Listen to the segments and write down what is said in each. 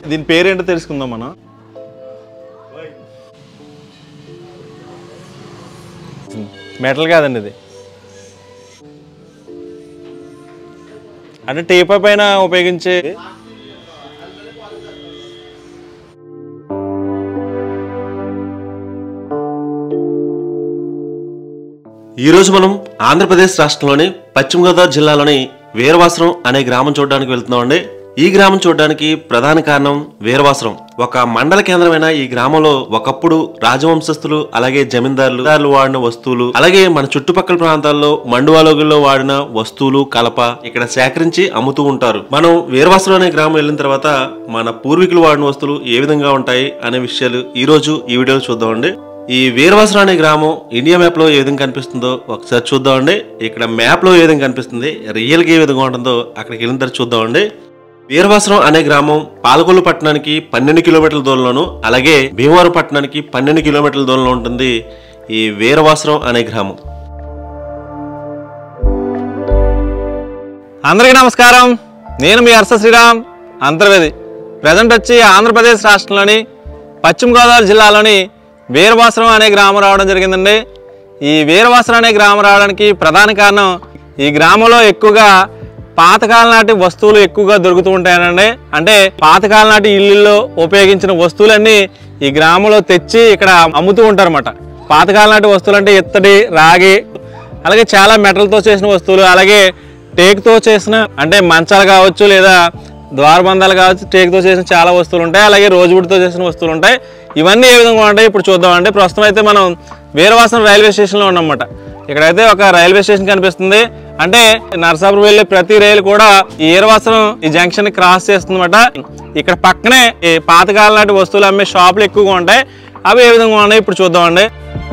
దీని పేరేంటో తెలుసుకుందాం మనం మెటల్ కాదండి ఇది అంటే టీపా పైన ఉపయోగించే ఈరోజు మనం ఆంధ్రప్రదేశ్ రాష్ట్రంలోని పశ్చిమ గోదావరి జిల్లాలోని వీరవాసరం అనే గ్రామం చూడడానికి వెళ్తున్నామండి ఈ గ్రామం చూడడానికి ప్రధాన కారణం వీరవాసరం ఒక మండల కేంద్రమైన ఈ గ్రామంలో ఒకప్పుడు రాజవంశస్థులు అలాగే జమీందారులు జమీందారులు వాడిన వస్తువులు అలాగే మన చుట్టుపక్కల ప్రాంతాల్లో మండువాలోగుల్లో వాడిన వస్తువులు కలప ఇక్కడ సేకరించి అమ్ముతూ ఉంటారు మనం వీరవాసరం అనే గ్రామం వెళ్ళిన తర్వాత మన పూర్వీకులు వాడిన వస్తువులు ఏ విధంగా ఉంటాయి అనే విషయాలు ఈ రోజు ఈ వీడియోలో చూద్దామండి ఈ వీరవాసరం అనే గ్రామం ఇండియా మ్యాప్ లో ఏ విధంగా కనిపిస్తుందో ఒకసారి చూద్దామండి ఇక్కడ మ్యాప్ లో ఏ విధంగా కనిపిస్తుంది రియల్ గా ఏ విధంగా ఉంటుందో అక్కడికి వెళ్ళిన తర్వాత చూద్దామండి వీరవాసరం అనే గ్రామం పాలకొల్లు పట్టణానికి పన్నెండు కిలోమీటర్ల దూరంలోను అలాగే భీమవరం పట్టణానికి పన్నెండు కిలోమీటర్ల దూరంలో ఉంటుంది ఈ వీరవాసరం అనే గ్రామం అందరికీ నమస్కారం నేను మీ హర్ష శ్రీరామ్ అంతర్వేది ప్రజెంట్ వచ్చి ఆంధ్రప్రదేశ్ రాష్ట్రంలోని పశ్చిమ గోదావరి జిల్లాలోని వీరవాసరం అనే గ్రామం రావడం జరిగిందండి ఈ వీరవాసరం అనే గ్రామం రావడానికి ప్రధాన కారణం ఈ గ్రామంలో ఎక్కువగా పాతకాలం నాటి వస్తువులు ఎక్కువగా దొరుకుతూ ఉంటాయనండి అంటే పాతకాలం నాటి ఇల్లుల్లో ఉపయోగించిన వస్తువులన్నీ ఈ గ్రామంలో తెచ్చి ఇక్కడ అమ్ముతూ ఉంటారన్నమాట పాతకాలం నాటి వస్తువులు అంటే ఇత్తడి రాగి అలాగే చాలా మెటల్తో చేసిన వస్తువులు అలాగే టేక్తో చేసిన అంటే మంచాలు కావచ్చు లేదా ద్వారబంధాలు కావచ్చు టేక్తో చేసిన చాలా వస్తువులు ఉంటాయి అలాగే రోజువుడితో చేసిన వస్తువులు ఉంటాయి ఇవన్నీ ఏ విధంగా ఉంటాయి ఇప్పుడు చూద్దామండి ప్రస్తుతం అయితే మనం వీరవాసన రైల్వే స్టేషన్లో ఉన్నామన్నమాట ఇక్కడైతే ఒక రైల్వే స్టేషన్ కనిపిస్తుంది అంటే నరసాపురం వెళ్ళే ప్రతి రైలు కూడా ఈ వీరవాసనం ఈ జంక్షన్ క్రాస్ చేస్తుందన్నమాట ఇక్కడ పక్కనే ఈ పాతకాలం నాటి వస్తువులు అమ్మే షాపులు ఎక్కువగా ఉంటాయి అవి ఏ విధంగా ఉన్నాయి ఇప్పుడు చూద్దామండి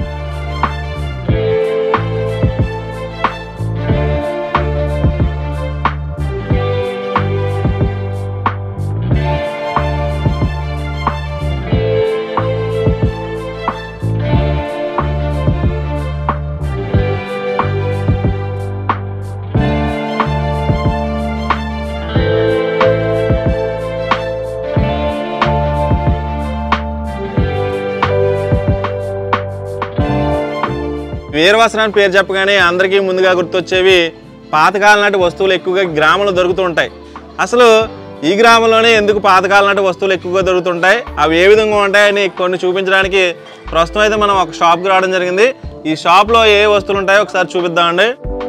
వీరవాసన అని పేరు చెప్పగానే అందరికీ ముందుగా గుర్తొచ్చేవి పాతకాలం నాటి వస్తువులు ఎక్కువగా గ్రామంలో దొరుకుతూ ఉంటాయి అసలు ఈ గ్రామంలోనే ఎందుకు పాతకాలం నాటి వస్తువులు ఎక్కువగా దొరుకుతుంటాయి అవి ఏ విధంగా ఉంటాయని కొన్ని చూపించడానికి ప్రస్తుతం అయితే మనం ఒక షాప్కి రావడం జరిగింది ఈ షాప్లో ఏ వస్తువులు ఉంటాయో ఒకసారి చూపిద్దామండి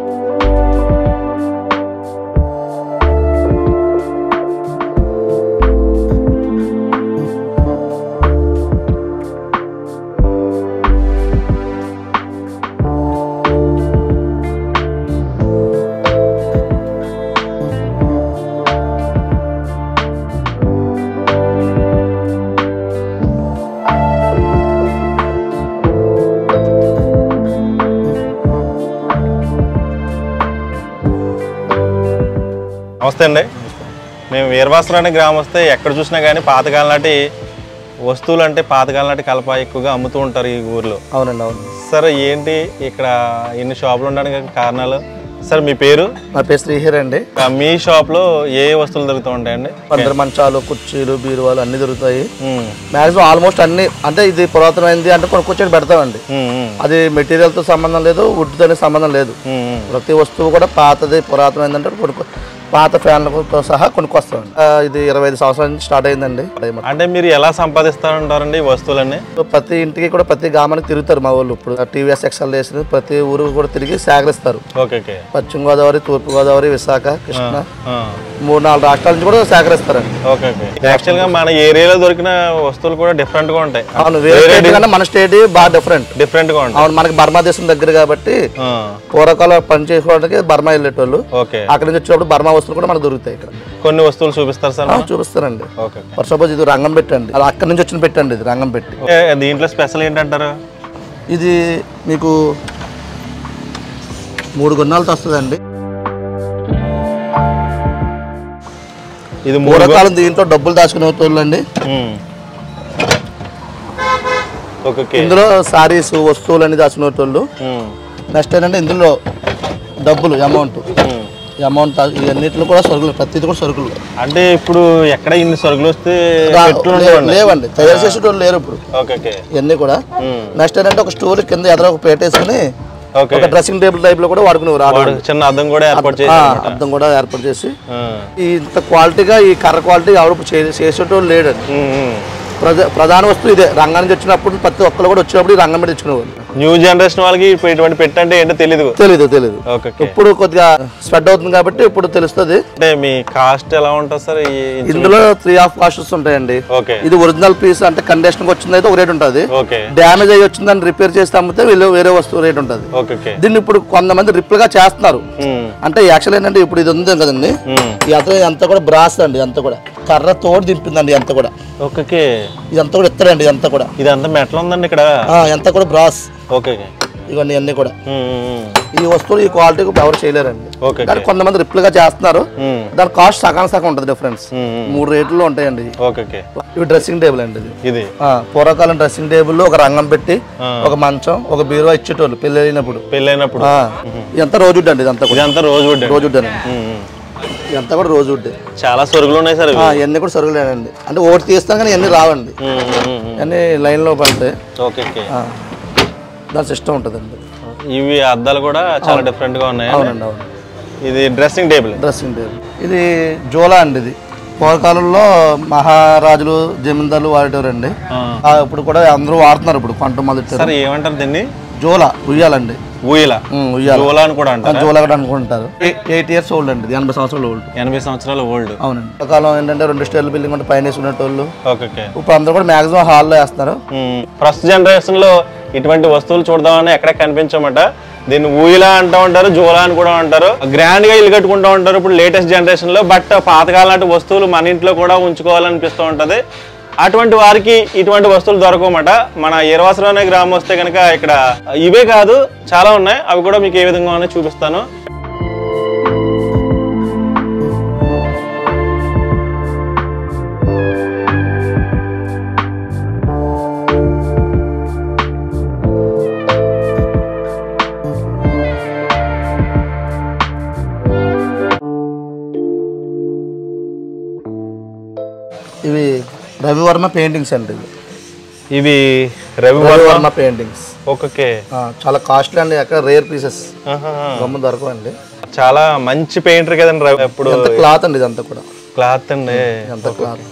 నమస్తే అండి మేము వీరవాసరం అనే గ్రామం వస్తే ఎక్కడ చూసినా కానీ పాతకాలం నాటి వస్తువులు అంటే పాతకాలం నాటి కలప ఎక్కువగా అమ్ముతూ ఉంటారు ఈ ఊర్లో అవునండి అవును సార్ ఏంటి ఇక్కడ ఇన్ని షాపులు ఉండడానికి కారణాలు సార్ మీ పేరు నా పేరు శ్రీహరి అండి ఆ, మీ షాప్లో ఏ ఏ వస్తువులు దొరుకుతూ ఉంటాయండి పందిరి మంచాలు కుర్చీలు బీరువాలు అన్ని దొరుకుతాయి ఉమ్, మాక్సిమం ఆల్మోస్ట్ అన్ని అంటే ఇది పురాతనమైంది అంటే కొన్ని కూర్చొని పెడతామండి ఉమ్, ఉమ్, అది మెటీరియల్తో సంబంధం లేదు వుడ్తో సంబంధం లేదు ఉమ్, ఉమ్. ప్రతి వస్తువు కూడా పాతది పురాతనమైంది అంటే కొనుక్కో పాత ఫ్యాన్లతో సహా కొనుక్కొస్తామండి ఆ, ఇది ఇరవై ఐదు సంవత్సరాల నుంచి స్టార్ట్ అయిందండి డైమండ్. అంటే మీరు ఎలా సంపాదిస్తారంటారండి ఈ వస్తువులన్నీ సో ప్రతి ఇంటికి కూడా ప్రతి గ్రామానికి తిరుగుతారు మా వాళ్ళు ఇప్పుడు టీవీఎస్ ఎక్సల్ వేసిన ప్రతి ఊరు కూడా తిరిగి సేకరిస్తారు ఓకే ఓకే పశ్చిమ గోదావరి తూర్పు గోదావరి విశాఖ కృష్ణ ఆ, మూడు నాలుగు రాష్ట్రాల నుంచి కూడా సేకరిస్తారండి ఓకే ఓకే యాక్చువల్గా మన ఏరియాలో దొరికిన వస్తువులు కూడా డిఫరెంట్గా ఉంటాయి అవును వేరే స్టేట్ కన్నా మన స్టేట్ బాగా డిఫరెంట్ డిఫరెంట్గా ఉంటాయి అవును మనకి బర్మా దేశం దగ్గర కాబట్టి ఆ, పూర్వకాలం పని చేసుకోవడానికి బర్మా వెళ్ళేటోళ్ళు ఓకే అక్కడి నుంచి వచ్చినప్పుడు బర్మా వస్తువులు కూడా మనకు దొరుకుతాయి ఇక్కడ కొన్ని వస్తువులు చూపిస్తారు సార్ ఆ, చూపిస్తారండి ఓకే ఫర్ సపోజ్ ఇది రంగం పెట్టండి అది అక్కడి నుంచి వచ్చిన పెట్టండి ఇది రంగం పెట్టి ఏ, దీంట్లో స్పెషల్ ఏంటంటారు ఇది మీకు మూడు గున్నాలతో వస్తుందండి ఇది మూడు పూర్వకాలం దీంట్లో డబ్బులు దాచుకునే వాళ్ళు అండి ఉమ్. ఓకే ఓకే ఇందులో సారీస్ వస్తువులు అన్ని దాచుకునే వాళ్ళు ఉమ్, నెక్స్ట్ ఏంటంటే ఇందులో డబ్బులు అమౌంట్ ఉమ్. ఈ అమౌంట్ ఇవన్నిటిలో కూడా సరుకులు ప్రతిది కూడా సరుకులు అంటే ఇప్పుడు ఎక్కడ ఇన్ని సరుకులు వస్తే రా- పెట్టులు లే- ఉండవండి లేవండి తయారు చేసేటోళ్ళు లేరు ఇప్పుడు ఓకే ఓకే ఇవన్నీ కూడా నెక్స్ట్ ఏంటంటే ఒక స్టోర్ కింద ఎదురు ఒక ప్లేట్ వేసుకుని ఓకే ఒక డ్రెస్సింగ్ టేబుల్ టైప్ లో కూడా వాడుకునేవారు వాడు ఆడవాళ్ళు. చిన్న అద్దం కూడా ఏర్పాటు ఆ, చేశారు అద్దం కూడా ఏర్పాటు చేసి ఆ. ఈ ఇంత క్వాలిటీగా ఈ కర్ర క్వాలిటీ ఎవరు చే- చేసేటోళ్ళు లేడండి ఉమ్, ఉమ్. ప్రధ ప్రధాన వస్తువు ఇదే రంగం నుంచి వచ్చినప్పుడు ప్రతి ఒక్కరు కూడా వచ్చినప్పుడు ఈ రంగం మీద తెచ్చుకునేవాళ్ళు న్యూ జనరేషన్ వాళ్ళకి ఇప్పుడు ఇటువంటి పెట్ అంటే ఏంటో తెలియదు తెలీదు తెలీదు ఓకే ఓకే ఇప్పుడు కొద్దిగా స్ప్రెడ్ అవుతుంది కాబట్టి ఇప్పుడు తెలుస్తుంది అంటే మీ కాస్ట్ ఎలా ఉంటుంది సార్ ఈ ఇంచు- ఇందులో త్రీ ఆఫ్ కాస్ట్స్ ఉంటాయండి ఓకే ఇది ఒరిజినల్ పీస్ అంటే కండిషన్ వచ్చింది అయితే ఒక రేట్ ఉంటుంది ఓకే డ్యామేజ్ అయ్యి వచ్చిందని రిపేర్ చేస్తే అమ్మితే వీళ్ళు వేరే వస్తువు రేట్ ఉంటుంది ఓకే ఓకే దీన్ని ఇప్పుడు కొంతమంది రిప్ల్ గా చేస్తున్నారు ఉమ్, అంటే యాక్చువల్ ఏంటంటే ఇప్పుడు ఇది ఉంది కదండి ఉమ్. ఈ అతను అంతా కూడా బ్రాస్ అండి అంతా కూడా కర్ర తోడు దింపిందండి అంతా కూడా ఓకే ఓకే ఇదంతా కూడా ఇస్తాడండి ఇదంతా కూడా ఇదంతా మెటల్ ఉందండి ఇక్కడ ఆ, అంతా కూడా బ్రాస్ ఓకే ఓకే ఇవన్నీ అన్ని కూడా ఉమ్, ఉమ్, ఈ వస్తువులు ఈ క్వాలిటీకి ఎవరు చేయలేరండి ఓకే కానీ ఓకే కొంతమంది రిప్ల్ గా చేస్తున్నారు ఉమ్, దాని కాస్ట్ సగం సగం ఉంటుంది డిఫరెన్స్ ఉమ్, ఉమ్. మూడు రేట్లలో ఉంటాయండి ఇవి. ఓకే ఓకే ఇవి డ్రెస్సింగ్ టేబుల్ అండి ఇది ఇది ఆ, పూర్వకాలం డ్రెస్సింగ్ టేబుల్ ఒక రంగం పెట్టి ఆ. ఒక మంచం ఒక బీరువా ఇచ్చేటోళ్ళు పెళ్ళి అయినప్పుడు పెళ్ళైనప్పుడు ఆ, ఇదంతా రోజుడ్ అండి ఇదంతా కూడా ఇదంతా రోజు వుడ్ రోజుడ్ అండి ఉమ్, ఉమ్. ఇదంతా కూడా రోజుడ్ చాలా సరుకులు ఉన్నాయి సార్ ఇవి ఇవన్నీ కూడా సరుకులేనండి అంటే ఒకటి తీస్తాం కానీ ఇవన్నీ రావండి ఉమ్, ఉమ్, ఉమ్. ఇవన్నీ లైన్లో పడతాయి ఓకే ఓకే ఆ, దాని సిస్టమ్ ఉంటుందండి ఇవి అద్దాలు కూడా చాలా డిఫరెంట్ గా ఉన్నాయి అవునండి అవును ఇది డ్రెస్సింగ్ టేబుల్ డ్రెస్సింగ్ టేబుల్ ఇది జోలా అండి ఇది పూర్వకాలంలో మహారాజులు జమీందారులు వాడేవారండి ఆ, ఇప్పుడు కూడా అందరూ వాడుతున్నారు ఇప్పుడు కొంట మొదటి సార్ ఏమంటారు దీన్ని జోలా ఉయ్యాలండి ఊయల ఉమ్, ఉయ్యాల జోలా అని కూడా అంటారు జోలా కూడా అనుకుంటారు ఎయిట్ ఇయర్స్ ఓల్డ్ అండి ఇది ఎనభై సంవత్సరాలు ఓల్డ్ ఎనభై సంవత్సరాల ఓల్డ్ అవునండి పూర్వకాలం ఏంటంటే రెండు స్టేర్ల బిల్డింగ్ ఉంటే పైన వేసుకునేటోళ్ళు ఓకే ఓకే ఇప్పుడు అందరూ కూడా మాక్సిమం హాల్లో వేస్తున్నారు మ్మ్. ప్రస్తుత జనరేషన్ లో ఇటువంటి వస్తువులు చూడదామని ఎక్కడ కనిపించమట దీన్ని ఊయిలా అంటూ ఉంటారు జోలా అని కూడా అంటారు గ్రాండ్ గా ఇల్లు కట్టుకుంటూ ఉంటారు ఇప్పుడు లేటెస్ట్ జనరేషన్ లో బట్ పాతకాలం లాంటి వస్తువులు మన ఇంట్లో కూడా ఉంచుకోవాలనిపిస్తూ ఉంటది అటువంటి వారికి ఇటువంటి వస్తువులు దొరకమట మన ఈరవాసరం అనే గ్రామం వస్తే కనుక ఇక్కడ ఇవే కాదు చాలా ఉన్నాయి అవి కూడా మీకు ఏ విధంగా ఉన్నాయో చూపిస్తాను ఇవి రవివర్మ పెయింటింగ్స్ అండి ఇవి ఇవి రవి రవివర్మ పెయింటింగ్స్ ఓకే చాలా కాస్ట్లీ అండి అక్కడ రేర్ పీసెస్ గమ్ము దొరకవండి చాలా మంచి పెయింటర్ కదండి రవి ఎప్పుడు ఎంత క్లాత్ అండి ఇదంతా కూడా క్లాత్ అండి ఎంత క్లాత్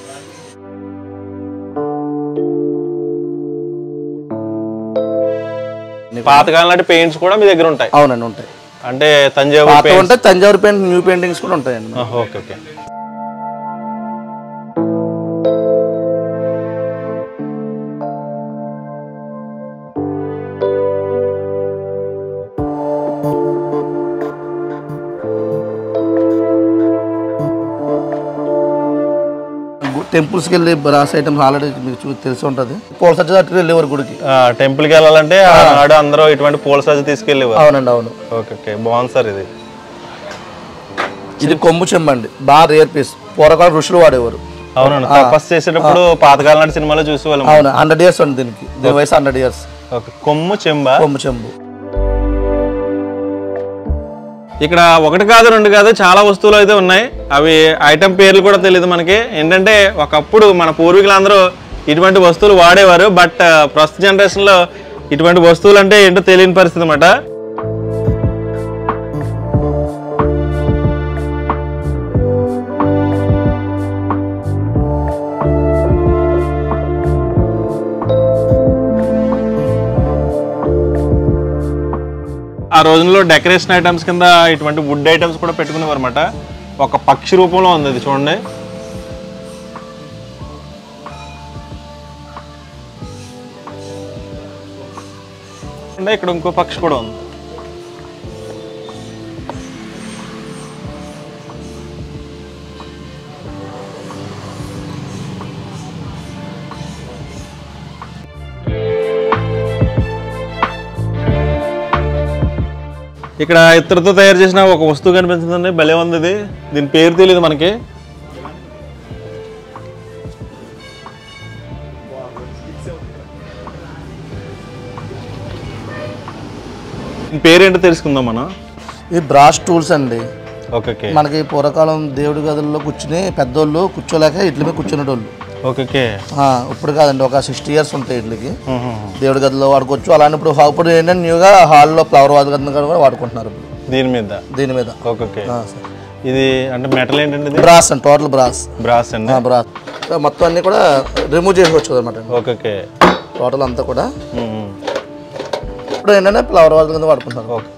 పాతకాలం నాటి పెయింట్స్ కూడా మీ దగ్గర ఉంటాయి అవునండి ఉంటాయి అంటే తంజావూరు పాత ఉంటాయి తంజావూరు పెయింట్ న్యూ పెయింటింగ్స్ కూడా ఉంటాయండి ఓకే ఓకే టెంపుల్స్కి వెళ్ళి బ్రాస్ ఐటమ్స్ ఆల్రెడీ మీకు చూ తెలిసి ఉంటుంది పోల్ సజ్జ తట్టుకు వెళ్ళేవారు గుడికి టెంపుల్కి వెళ్ళాలంటే ఆనాడు అందరూ ఇటువంటి పూల సజ్జ తీసుకెళ్ళేవారు అవునండి అవును ఓకే ఓకే బాగుంది సార్ ఇది ఇది కొమ్ము చెంబండి బాగా రేర్ పీస్ పూర్వకాలం ఋషులు వాడేవారు అవునండి తపస్సు చేసేటప్పుడు పాతకాలం నాటి సినిమాలో చూసేవాళ్ళం అవును హండ్రెడ్ ఇయర్స్ అండి దీనికి దీని వయసు హండ్రెడ్ ఇయర్స్ ఓకే కొమ్ము చెంబ కొమ్ము చెంబు ఇక్కడ ఒకటి కాదు రెండు కాదు చాలా వస్తువులు అయితే ఉన్నాయి అవి ఐటమ్ పేర్లు కూడా తెలియదు మనకి ఏంటంటే ఒకప్పుడు మన పూర్వీకులందరూ ఇటువంటి వస్తువులు వాడేవారు బట్ ప్రస్తుత జనరేషన్లో ఇటువంటి వస్తువులు అంటే ఏంటో తెలియని పరిస్థితి అన్నమాట ఆ రోజుల్లో డెకరేషన్ ఐటమ్స్ కింద ఇటువంటి వుడ్ ఐటమ్స్ కూడా పెట్టుకునేవారు అనమాట ఒక పక్షి రూపంలో ఉంది ఇది చూడండి అంటే ఇక్కడ ఇంకో పక్షి కూడా ఉంది ఇక్కడ ఇత్తడితో తయారు చేసిన ఒక వస్తువు కనిపించిందండి భలే ఉంది ఇది దీని పేరు తెలియదు మనకి దీని పేరేంటో తెలుసుకుందాం మనం ఇది బ్రాస్ టూల్స్ అండి ఓకే ఓకే మనకి పూర్వకాలం దేవుడి గదుల్లో కూర్చుని పెద్దోళ్ళు కూర్చోలేక ఇట్ల మీద కూర్చునేటోళ్ళు ఓకే ఓకే ఆ, ఇప్పుడు కాదండి ఒక సిక్స్టీ ఇయర్స్ ఉంటాయి ఇట్లకి దేవుడి గదిలో వాడుకోవచ్చు అలానే ఇప్పుడు ఇప్పుడు ఏంటంటే న్యూగా హాల్లో ఫ్లవర్ వాజ్ గది కూడా వాడుకుంటున్నారు ఇప్పుడు దీని మీద దీని మీద ఓకే ఓకే ఆ, సార్. ఇది అంటే మెటల్ ఏంటండి ఇది బ్రాస్ అండి టోటల్ బ్రాస్ బ్రాస్ అండి ఆ, బ్రాస్ మొత్తం అన్ని కూడా రిమూవ్ చేసుకోవచ్చు అనమాట ఓకే ఓకే టోటల్ అంతా కూడా ఉమ్, ఉమ్. ఇప్పుడు ఏంటంటే ఫ్లవర్ వాజ్ కింద వాడుకుంటున్నారు ఓకే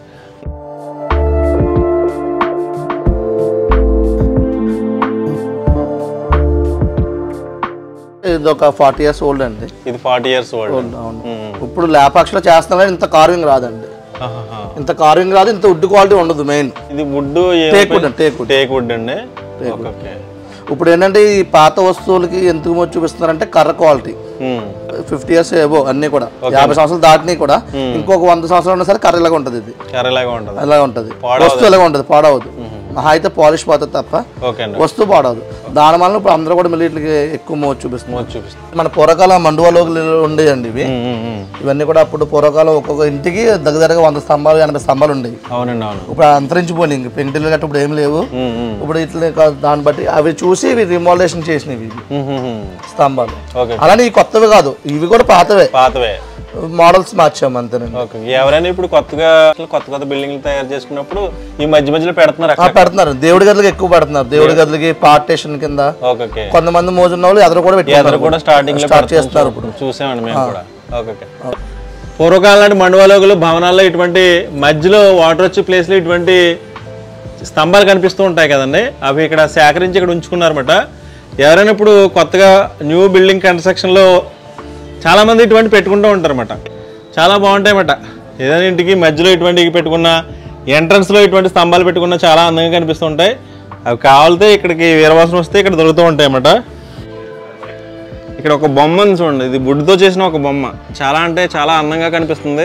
ఇది ఒక ఫార్టీ ఇయర్స్ ఓల్డ్ అండి ఇది ఫార్టీ ఇయర్స్ ఓల్డ్ అవును ఇప్పుడు ల్యాపాక్స్లో చేస్తున్నా ఇంత కార్వింగ్ రాదండి ఆహాహా. ఇంత కార్వింగ్ రాదు ఇంత వుడ్ క్వాలిటీ ఉండదు మెయిన్ ఇది వుడ్ టేక్ వుడ్ అండి టేక్ వుడ్ టేక్ వుడ్ అండి ఓకే ఓకే ఇప్పుడు ఏంటంటే ఈ పాత వస్తువులకి ఎందుకు మోచి చూపిస్తున్నారంటే కర్ర క్వాలిటీ ఉమ్, ఫిఫ్టీ ఇయర్స్ ఏవో అన్ని కూడా యాభై సంవత్సరాలు దాటినాయి కూడా ఇంకొక వంద సంవత్సరాలు ఉన్నా సరే కర్ర ఇలాగ ఉంటుంది ఇది కర్రలాగా ఉంటుంది ఇలాగ ఉంటుంది పాడవదు. వస్తువు ఇలాగ ఉంటుంది పాడవదు మహా అయితే పాలిష్ పోతుంది తప్ప ఓకే అండి వస్తువు పాడవదు దాని వల్ల ఇప్పుడు అందరూ కూడా మిలిట్లకి ఎక్కువ మోచి చూపిస్తున్నారు మోచి చూపిస్తుంది మన పూర్వకాలం మండువాలో ఉండేయండి ఇవి ఉమ్, ఉమ్, ఉమ్. ఇవన్నీ కూడా అప్పుడు పూర్వకాలం ఒక్కొక్క ఇంటికి దగ్గరగా వంద స్తంభాలు ఎనభై స్తంభాలు ఉండేవి అవునండి అవును ఇప్పుడు అంతరించిపోయినాయి ఇంక పెంటిలు గట్ట ఇప్పుడు ఏం లేవు ఉమ్, ఉమ్. ఇప్పుడు ఇట్లా కా- దాన్ని బట్టి అవి చూసి ఇవి రిమాలేషన్ చేసినవి ఇవి ఉమ్, ఉమ్, ఉమ్. స్తంభాలు ఓకే అలానే ఈ కొత్తవి కాదు ఇవి కూడా పాతవే పాతవే మోడల్స్ మార్చాము అంతేనండి ఓకే ఎవరైనా ఇప్పుడు కొత్తగా అసలు కొత్త కొత్త బిల్డింగ్లు తయారు చేసుకున్నప్పుడు ఈ మధ్య మధ్యలో పెడుతున్నారు ఆ, అక్కడ పెడుతున్నారు దేవుడి గదులకి ఎక్కువ పెడుతున్నారు దేవుడి గదులకి పార్టేషన్ కింద ఓకే ఓకే కొంతమంది మోజున్న వాళ్ళు ఎదురు కూడా ఎదురు పెట్టుకుంటారు కూడా స్టార్టింగ్ లో స్టార్ట్ పెడుతున్నారు. చేస్తున్నారు ఇప్పుడు చూసామండి మేము కూడా ఓకే ఓకే పూర్వకాలం నాటి మండవాలోగులు భవనాల్లో ఇటువంటి మధ్యలో వాటర్ వచ్చే ప్లేస్లో ఇటువంటి స్తంభాలు కనిపిస్తూ ఉంటాయి కదండి అవి ఇక్కడ సేకరించి ఇక్కడ ఉంచుకున్నారన్నమాట ఎవరైనా ఇప్పుడు కొత్తగా న్యూ బిల్డింగ్ కన్స్ట్రక్షన్లో చాలామంది ఇటువంటి పెట్టుకుంటూ ఉంటారన్నమాట చాలా బాగుంటాయన్నమాట ఏదైనా ఇంటికి మధ్యలో ఇటువంటి పెట్టుకున్న ఎంట్రన్స్లో ఇటువంటి స్తంభాలు పెట్టుకున్న చాలా అందంగా కనిపిస్తూ ఉంటాయి అవి కావాలితే ఇక్కడికి వీరవాసన వస్తే ఇక్కడ దొరుకుతూ ఉంటాయి అన్నమాట ఇక్కడ ఒక బొమ్మ ఉంది చూడండి ఇది వుడ్తో చేసిన ఒక బొమ్మ చాలా అంటే చాలా అందంగా కనిపిస్తుంది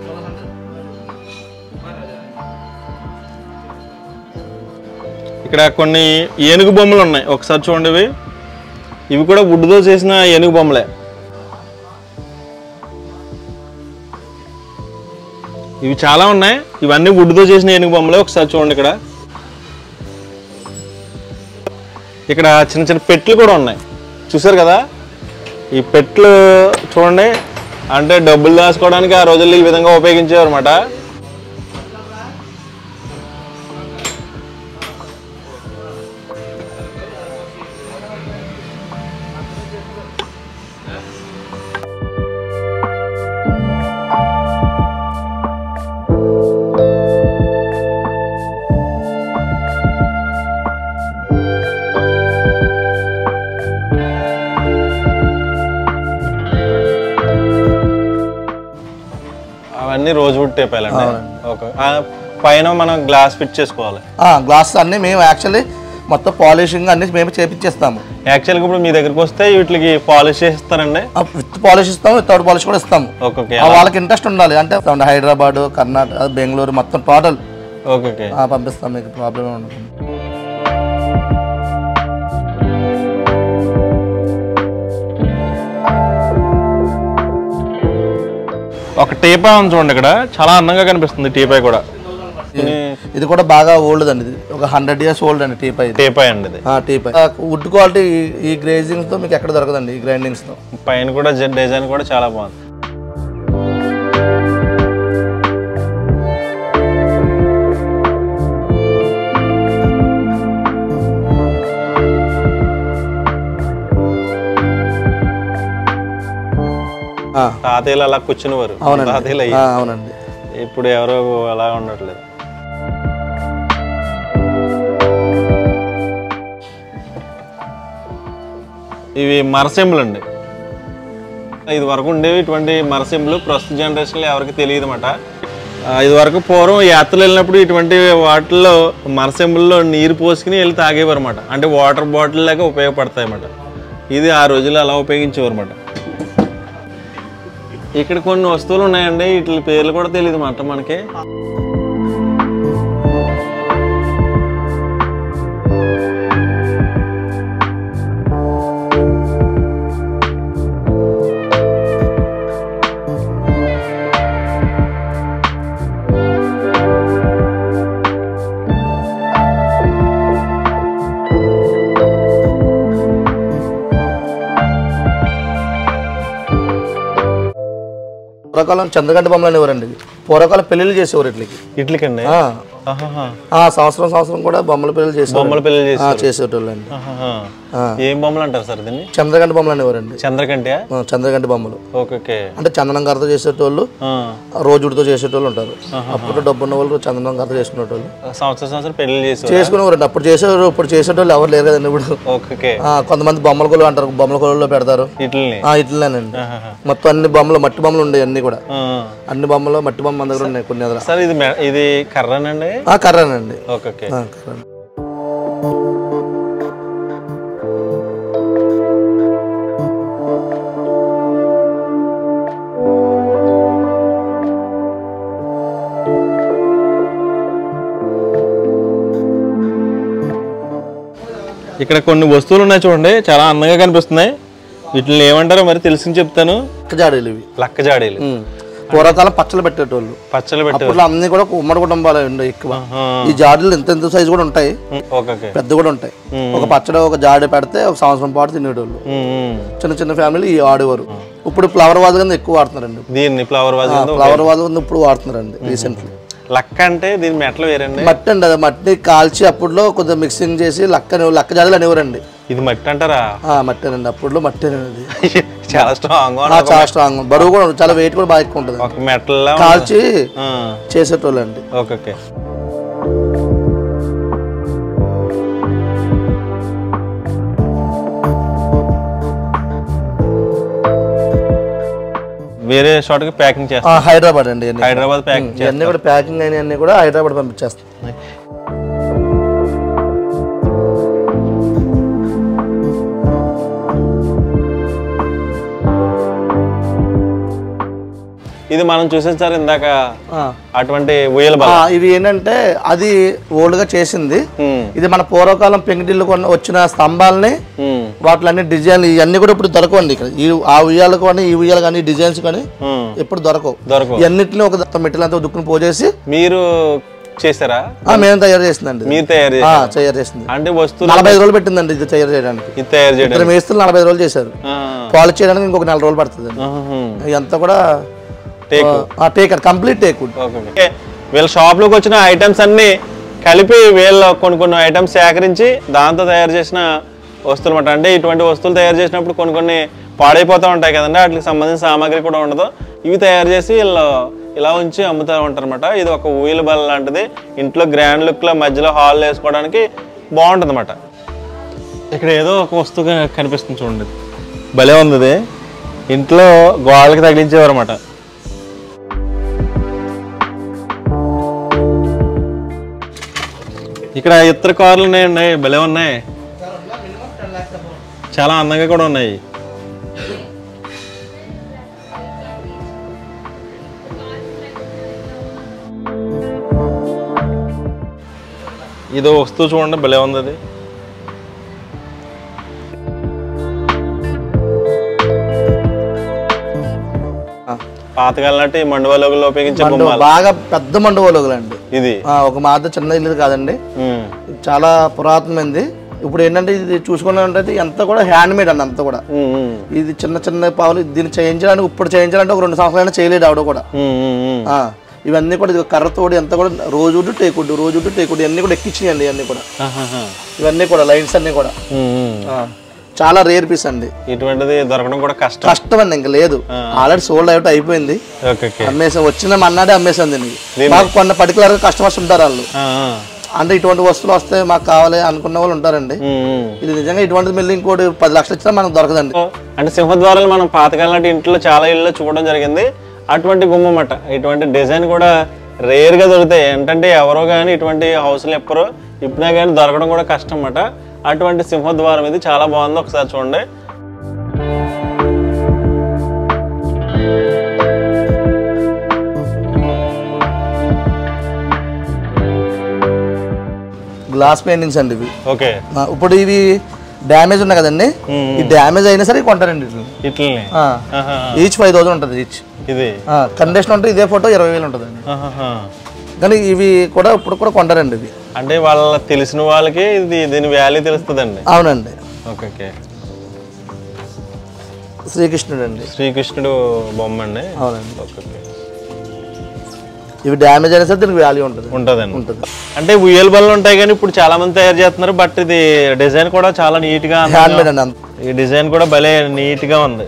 ఇక్కడ కొన్ని ఏనుగు బొమ్మలు ఉన్నాయి ఒకసారి చూడండి ఇవి ఇవి కూడా వుడ్తో చేసిన ఏనుగు బొమ్మలే ఇవి చాలా ఉన్నాయి ఇవన్నీ వుడ్తో చేసిన ఏనుగు బొమ్మలే ఒకసారి చూడండి ఇక్కడ ఇక్కడ చిన్న చిన్న పెట్లు కూడా ఉన్నాయి చూసారు కదా ఈ పెట్లు చూడండి అంటే డబ్బులు దాచుకోవడానికి ఆ రోజుల్లో ఈ విధంగా ఉపయోగించేవారు అనమాట అవన్నీ రోజు వుడ్ టేపాలండి ఓకే ఆ పైన మనం గ్లాస్ ఫిట్ చేసుకోవాలి గ్లాస్ అన్ని మేము యాక్చువల్లీ మొత్తం పాలిషింగ్ అన్ని మేము చేపించేస్తాము యాక్చువల్గా ఇప్పుడు మీ దగ్గరికి వస్తే వీటికి పాలిష్ చేస్తారండి విత్ పాలిష్ ఇస్తాము వితౌట్ పాలిష్ కూడా ఇస్తాము ఓకే ఓకే ఆ, వాళ్ళకి ఇంట్రెస్ట్ ఉండాలి అంటే హైదరాబాద్ కర్ణాటక బెంగళూరు మొత్తం టోటల్ ఓకే ఓకే పంపిస్తాం మీకు ప్రాబ్లం ఉండదు ఒక టీపా ఉంది చూడండి ఇక్కడ చాలా అందంగా కనిపిస్తుంది టీపాయ్ కూడా ఇది కూడా బాగా ఓల్డ్ అండి ఇది ఒక హండ్రెడ్ ఇయర్స్ ఓల్డ్ అండి టీపై ఇది టీపాయ్ అండి ఇది టీపై వుడ్ క్వాలిటీ ఈ గ్రేజింగ్స్ తో మీకు ఎక్కడ దొరకదండి ఈ గ్రైండింగ్స్ తో పైన కూడా డిజైన్ కూడా చాలా బాగుంది ఆ, తాతయ్యలు అలా కూర్చునేవారు అవునండి తాతయ్యలు అయ్యి ఆ, అవునండి ఇప్పుడు ఎవరో అలా ఉండట్లేదు ఇవి మరసెంబులు అండి ఇది వరకు ఉండేవి ఇటువంటి మరసెంబులు ప్రస్తుత జనరేషన్లో ఎవరికి తెలియదు అనమాట ఇది వరకు పూర్వం యాత్రలు వెళ్ళినప్పుడు ఇటువంటి వాటిల్లో మరసెంబుల్లో నీరు పోసుకుని వెళ్ళి తాగేవారు అనమాట అంటే వాటర్ బాటిల్ లాగా ఉపయోగపడతాయి అన్నమాట ఇది ఆ రోజుల్లో అలా ఉపయోగించేవారు అనమాట ఇక్కడ కొన్ని వస్తువులు ఉన్నాయండి వీటి పేర్లు కూడా తెలియదు మాట మనకి పూర్వకాలం చంద్రగంట బొమ్మలు అనేవారండి ఇవి పూర్వకాలం పెళ్లిళ్ళు చేసేవారు ఇట్లకి ఇట్లకండి ఆ, ఆహాహా. ఆ, సంవత్సరం సంవత్సరం కూడా బొమ్మల పెళ్లి చేసేవారు బొమ్మల పిల్లలు చేసి ఆ, చేసేటోళ్ళు అండి ఆహాహా. ఆ. ఏం బొమ్మలు అంటారు సార్ దీన్ని చంద్రగంట బొమ్మలు అనేవారండి చంద్రకంటే ఆ, చంద్రగంట బొమ్మలు ఓకే ఓకే అంటే చందనం గారితో చేసేటోళ్ళు ఆ. రోజుడితో చేసేటోళ్ళు ఉంటారు అప్పుడు డబ్బు ఉన్న వాళ్ళు చందనం గారితో చేసుకునేటోళ్ళు సంవత్సరం సంవత్సరం పెళ్లి చేసి చేసుకునేవారండి అప్పుడు చేసేవారు ఇప్పుడు చేసేటోళ్ళు ఎవరు లేరు కదండి ఇప్పుడు ఓకే ఓకే ఆ, కొంతమంది బొమ్మల కొలు అంటారు బొమ్మల కొలలో పెడతారు ఇట్లని ఆ, ఇట్లనేనండి ఆహాహా. మొత్తం అన్ని బొమ్మలు మట్టి బొమ్మలు ఉండేవి అన్ని కూడా ఆ. అన్ని బొమ్మలు మట్టి బొమ్మ మన దగ్గర ఉన్నాయి కొన్ని ఎదురు సార్ ఇది మె- ఇది కర్రనండి ఆ కర్రనండి ఓకే ఓకే ఆ, కర్ర ఇక్కడ కొన్ని వస్తువులు ఉన్నాయి చూడండి చాలా అందంగా కనిపిస్తున్నాయి వీటిని ఏమంటారో మరి తెలుసుని చెప్తాను జాడీలు ఇవి లక్క జాడీలు ఉమ్. పూర్వకాలం పచ్చలు పెట్టేటోళ్ళు పచ్చలు పెట్టి అప్పుడు అన్ని కూడా ఉమ్మడి కుటుంబాలు ఉండే ఎక్కువ ఆహా. ఈ జాడీలు ఎంత ఎంత సైజు కూడా ఉంటాయి ఉమ్, ఓకే ఓకే పెద్ద కూడా ఉంటాయి ఒక పచ్చడి ఒక జాడి పెడితే ఒక సంవత్సరం పాటు తినేటోళ్ళు ఉమ్, ఉమ్. చిన్న చిన్న ఫ్యామిలీ ఈ ఆడేవారు ఇప్పుడు ఫ్లవర్ వాజ్ కింద ఎక్కువ వాడుతున్నారండి దీన్ని ఫ్లవర్ వాజ్ కింద ఫ్లవర్ వాజ్ కింద ఇప్పుడు వాడుతున్నారండి రీసెంట్లీ లక్క అంటే దీని మెట్లు వేరండి మట్టి అండి అది మట్టిని కాల్చి అప్పుడులో కొద్దిగా మిక్సింగ్ చేసి లక్క లక్క జాడీలు అనేవారండి ఇది మట్టి అంటారా ఆ, మట్టేనండి అప్పుడులో మట్టేనండి అది చాలా స్ట్రాంగ్ ఆ, చాలా స్ట్రాంగ్ బరువు కూడా ఉంటుంది. చాలా వెయిట్ కూడా బాగా ఎక్కువ ఉంటుంది ఒక మెట్ల కాల్చి చేసేటోళ్ళండి ఓకే ఓకే వేరే చోటకి ప్యాకింగ్ చేస్తాం ఆ, హైదరాబాద్ అండి ఇవన్నీ హైదరాబాద్ ప్యాకింగ్ ఇవన్నీ కూడా ప్యాకింగ్ అయినవన్నీ కూడా హైదరాబాద్ పంపించేస్తాం ఇది మనం చూసేది సార్ ఇందాక ఆ. అటువంటి ఉయ్యల ఆ, బాల ఇవి ఏంటంటే అది ఓల్డ్ గా చేసింది ఉమ్, ఇది మన పూర్వకాలం పెంకిటిల్లు కొన్న వచ్చిన స్తంభాలని ఉమ్, వాటిలన్నీ డిజైన్లు ఇవన్నీ కూడా ఇప్పుడు దొరకవండి ఇక్కడ ఈ ఆ ఉయ్యాలు కానీ ఈ ఉయ్యాలు కానీ డిజైన్స్ కానీ ఉమ్. ఇప్పుడు దొరకవు దొరకవు ఇవన్నిటిని ఒక దత్త మెట్టిలంతా దుక్కుని పోజేసి మీరు చేశారా ఆ, మేము తయారు చేసిందండి ఇది. మీరు తయారు ఆ, చేశారు తయారు చేసింది అంటే వస్తువులు నలభై ఐదు రోజులు పెట్టిందండి ఇది తయారు చేయడానికి ఇది తయారు చేయడం ఇద్దరు మేస్తులు నలభై ఐదు రోజులు చేశారు ఆ, పాలిష్ చేయడానికి ఇంకొక నెల రోజులు పడుతుంది ఆహా. ఇదంతా కూడా teak teak complete teak wood okay okay. వీళ్ళ షాప్లోకి వచ్చిన ఐటమ్స్ అన్ని కలిపి వీళ్ళ కొన్ని కొన్ని ఐటమ్స్ సేకరించి దాంతో తయారు చేసిన వస్తువులు అన్నమాట అంటే ఇటువంటి వస్తువులు తయారు చేసినప్పుడు కొన్ని కొన్ని పాడైపోతూ ఉంటాయి కదండి వాటికి సంబంధించిన సామాగ్రి కూడా ఉండదు ఇవి తయారు చేసి వీళ్ళు ఇలా ఉంచి అమ్ముతూ ఉంటారు అనమాట ఇది ఒక ఊయల బల్ల లాంటిది ఇంట్లో గ్రాండ్ లుక్లో మధ్యలో హాల్ వేసుకోవడానికి బాగుంటుంది అనమాట ఇక్కడ ఏదో ఒక వస్తువు క- కనిపిస్తుంది చూడండి భలే ఉంది ఇది. ఇంట్లో గోడలకి తగిలించేవారు అనమాట ఇక్కడ ఇతర కార్లు ఉన్నాయండి భలే ఉన్నాయి చాలా అందంగా కూడా ఉన్నాయి ఇదో వస్తువు చూడండి భలే ఉంది అది పాతకాలం నాటి మండువాలోగుల్లో ఉపయోగించే మండు బొమ్మలు బాగా పెద్ద మండువలోగులు అండి ఇది ఒక మాత్రం చిన్న ఇల్లు కాదండి ఉమ్. ఇది చాలా పురాతనమైంది ఇప్పుడు ఏంటంటే ఇది చూసుకున్నట్టయితే ఎంత కూడా హ్యాండ్ మేడ్ అండి అంత కూడా ఉమ్, ఉమ్. ఇది చిన్న చిన్న పావులు దీన్ని చేయించడానికి ఇప్పుడు చేయించాలంటే ఒక రెండు సంవత్సరాలైనా చేయలేడు ఆవిడ కూడా ఉమ్, ఉమ్, ఉమ్. ఆ, ఇవన్నీ కూడా ఇది కర్రతోడి ఎంత కూడా రోజుడు టేకుడు రోజుడు టేకుడు ఇవన్నీ కూడా ఎక్కించినాయండి ఇవన్నీ కూడా ఆహాహా. ఇవన్నీ కూడా లైన్స్ అన్నీ కూడా ఉమ్, ఉమ్. ఆ, చాలా రేర్ పీస్ అండి ఇటువంటిది దొరకడం కూడా కష్టం కష్టం అండి ఇంకా లేదు ఆల్రెడీ సోల్డ్ అవుట్ అయిపోయింది ఓకే ఓకే అమ్మేసాం వచ్చిన మన్నాడే అమ్మేసాం దీనికి మాకు కొన్ని పర్టికులర్ కస్టమర్స్ ఉంటారు వాళ్ళు ఆ, ఆ. అంటే ఇటువంటి వస్తువులు వస్తే మాకు కావాలి అనుకున్న వాళ్ళు ఉంటారండి ఉమ్, ఉమ్. ఇది నిజంగా ఇటువంటిది మళ్ళీ ఇంకోటి పది లక్షలు ఇచ్చినా మనకు దొరకదండి అంటే సింహద్వారాలు మనం పాతకాలం నాటి ఇంట్లో చాలా ఇళ్ళు చూడడం జరిగింది అటువంటి గుమ్మం అట ఇటువంటి డిజైన్ కూడా రేర్ గా దొరుకుతాయి ఏంటంటే ఎవరో కానీ ఇటువంటి హౌస్లు ఎప్పరో ఇప్పుడే కానీ దొరకడం కూడా కష్టం అన్నమాట అటువంటి సింహద్వారం ఇది చాలా బాగుంది ఒకసారి చూడండి గ్లాస్ పెయింటింగ్స్ అండి ఇవి ఓకే ఆ, ఇప్పుడు ఇవి డ్యామేజ్ ఉన్నాయి కదండి ఈ డ్యామేజ్ అయినా సరే కొంటారండి వీటిని. ఇట్లని ఆ ఆహా. ఈచ్ ఫైవ్ థౌసండ్ ఉంటుంది ఈచ్ ఇది కండిషన్ ఉంటే ఇదే ఫోటో ఇరవై వేలు ఉంటుందండి ఆహాహా. కానీ ఇవి కూడా ఇప్పుడు కూడా కొంటారండి ఇవి అంటే వాళ్ళ తెలిసిన వాళ్ళకి ఇది దీని వాల్యూ తెలుస్తుందండి అవునండి ఓకే ఓకే శ్రీకృష్ణుడు అండి శ్రీకృష్ణుడు బొమ్మ అండి అవునండి ఓకే ఓకే ఇవి డ్యామేజ్ అయినా సరే దీనికి వాల్యూ ఉంటుంది ఉంటుందండి ఉంటుంది అంటే ఉయ్యల బళ్ళు ఉంటాయి కానీ ఇప్పుడు చాలా మంది తయారు చేస్తున్నారు బట్ ఇది డిజైన్ కూడా చాలా నీట్ గా అందంగా- హ్యాండ్ మేడ్ అండి అంత ఈ డిజైన్ కూడా భలే నీట్ గా ఉంది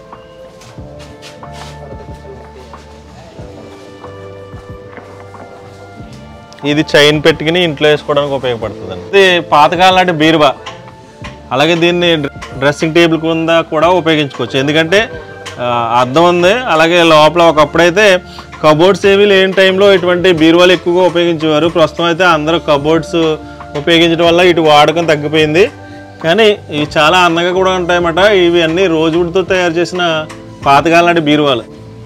ఇది చైన్ పెట్టుకుని ఇంట్లో వేసుకోవడానికి ఉపయోగపడుతుంది ఇది పాతకాలం నాటి బీరువా అలాగే దీన్ని డ్రెస్సింగ్ టేబుల్ కింద కూడా ఉపయోగించుకోవచ్చు ఎందుకంటే ఆ, అద్దం ఉంది అలాగే లోపల ఒకప్పుడైతే కబోర్డ్స్ ఏమీ లేని టైంలో ఇటువంటి బీరువాలు ఎక్కువగా ఉపయోగించేవారు ప్రస్తుతం అయితే అందరూ కబోర్డ్స్ ఉపయోగించడం వల్ల ఇటు వాడకం తగ్గిపోయింది కానీ ఇవి చాలా అందంగా కూడా ఉంటాయన్నమాట ఇవి అన్నీ రోజువుడితో తయారు చేసిన పాతకాలం నాటి బీరువాలు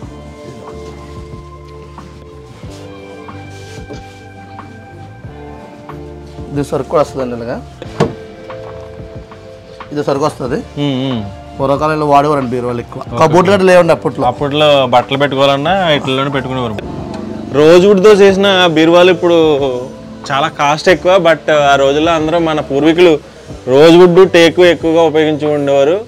ఇది సరుకు కూడా వస్తుందండి ఇలాగా ఇది సరుకు వస్తుంది ఉమ్, ఉమ్. పూర్వకాలంలో వాడేవారండి బీరువాళ్ళు ఎక్కువ కబోర్డ్ గట్రా లేవండి అప్పట్లో అప్పట్లో బట్టలు పెట్టుకోవాలన్నా ఇట్లలోనే పెట్టుకునేవారు రోజువుడితో చేసిన బీరువాలు ఇప్పుడు చాలా కాస్ట్ ఎక్కువ బట్ ఆ రోజుల్లో అందరూ మన పూర్వీకులు రోజువుడ్ టేకు ఎక్కువగా ఉపయోగించి ఉండేవారు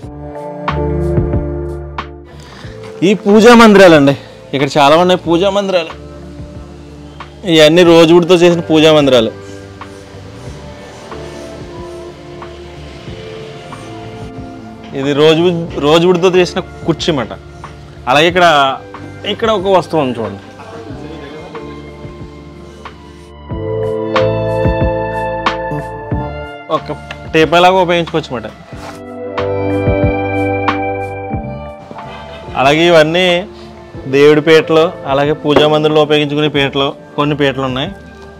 ఈ పూజా మందిరాలండి ఇక్కడ చాలా ఉన్నాయి పూజా మందిరాలు ఇవన్నీ రోజువుడితో చేసిన పూజా మందిరాలు ఇది రోజు రోజువుడితో చేసిన కుర్చీ మాట అలాగే ఇక్కడ ఇక్కడ ఒక వస్తువు ఉంది చూడండి ఒక టేపేలాగా ఉపయోగించుకోవచ్చు అన్నమాట అలాగే ఇవన్నీ దేవుడి పీటలు అలాగే పూజా మందిరంలో ఉపయోగించుకునే పీటలు కొన్ని పీటలు ఉన్నాయి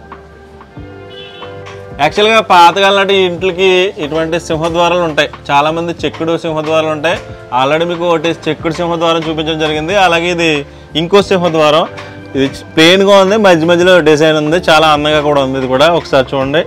యాక్చువల్గా పాతకాలం నాటి ఇంట్లకి ఇటువంటి సింహద్వారాలు ఉంటాయి చాలా మంది చెక్కుడు సింహద్వారాలు ఉంటాయి ఆల్రెడీ మీకు ఒకటి చెక్కుడు సింహద్వారం చూపించడం జరిగింది అలాగే ఇది ఇంకో సింహద్వారం ఇది ప్లెయిన్గా ఉంది మధ్య మధ్యలో డిజైన్ ఉంది చాలా అందంగా కూడా ఉంది ఇది కూడా ఒకసారి చూడండి